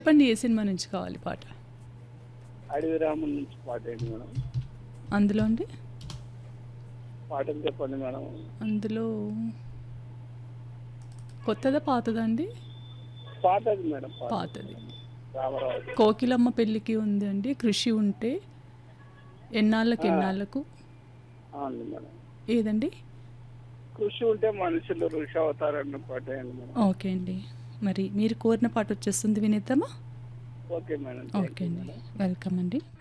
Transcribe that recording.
చెప్పండి ఏ సినిమా నుంచి కావాలి పాట అడవి రాముల నుంచి పాట ఏంటి మేడం అందులో అండి పాటలు చెప్పండి మేడం అందులో కొత్తదా పాతదా అండి పాతది మేడం పాత పాతది రామరావు కోకిలమ్మ పెళ్ళికి ఉంది అండి కృషి ఉంటే ఎన్నాళ్ళకి ఎన్నాళ్ళకు అవును మేడం ఏదండి కృషి ఉంటే మనుషులు ఋషి అవుతారన్న పాట ఏంటి మేడం ఓకే అండి మరి మీరు కోరిన పాట వచ్చేస్తుంది వినేద్దామా ఓకే మేడం ఓకే అండి వెల్కమ్ అండి